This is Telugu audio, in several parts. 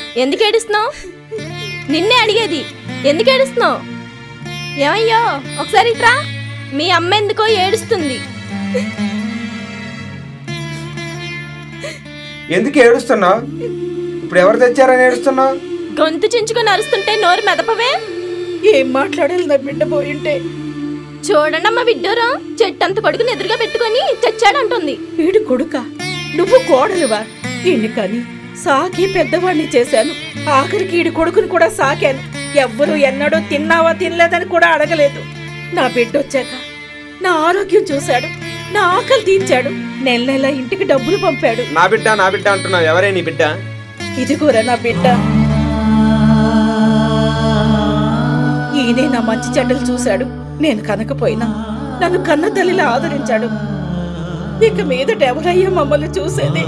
ఎందుకు ఏడుస్తున్నావు నిన్నే అడిగేది ఎందుకు ఏడుస్తున్నావు ఏమయ్యో ఒకసారి ఇట్రా మీ అమ్మ ఎందుకో ఏడుస్తుంది ఎందుకు ఏడుస్తున్నావు ఇప్పుడు ఎవరు తెచ్చారని ఏడుస్తున్నావు గొంతు చించుకొని అరుస్తుంటే నోరు మెదపవే ఏం మాట్లాడాలి నా బిడ్డ పోయింటే చూడండమ్మ విడ్డూరం చెట్టంత కొడుకుని ఎదురుగా పెట్టుకొని చచ్చాడంటుంది వీడి కొడుక నువ్వు కోడలువా ఈయన్ని కానీ సాకి పెద్దవాణ్ణి చేశాను ఆఖరికి ఈడి కొడుకుని కూడా సాకాను ఎవ్వరూ ఎన్నడూ తిన్నావా తినలేదని కూడా అడగలేదు నా బిడ్డ వచ్చాక నా ఆరోగ్యం చూశాడు నా ఆకలి తీర్చాడు నెల నెల ఇంటికి డబ్బులు పంపాడు నా బిడ్డ నా బిడ్డ అంటున్నావు ఎవరే నీ బిడ్డ ఇదిగోరా నా బిడ్డ ఈయనే నా మంచి చెడ్డలు చూశాడు నేను కనకపోయినా నన్ను కన్న తల్లిలా ఆదరించాడు ఇక మీదట ఎవరయ్యా మమ్మల్ని చూసేది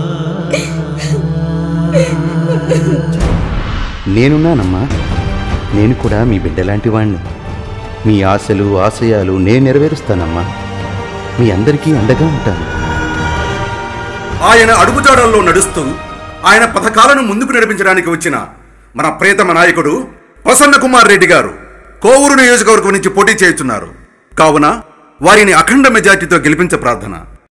నేనున్నానమ్మా నేను కూడా మీ బిడ్డలాంటి వాణ్ణి మీ ఆశలు ఆశయాలు నేను నెరవేరుస్తానమ్మా మీ అందరికీ అండగా ఉంటాను ఆయన అడుగుజాడల్లో నడుస్తూ ఆయన పథకాలను ముందుకు నడిపించడానికి వచ్చిన మన ప్రియతమ నాయకుడు ప్రసన్న కుమార్ రెడ్డి గారు కోవూరు నియోజకవర్గం నుంచి పోటీ చేస్తున్నారు కావున వారిని అఖండ మెజార్టీతో గెలిపించ ప్రార్థన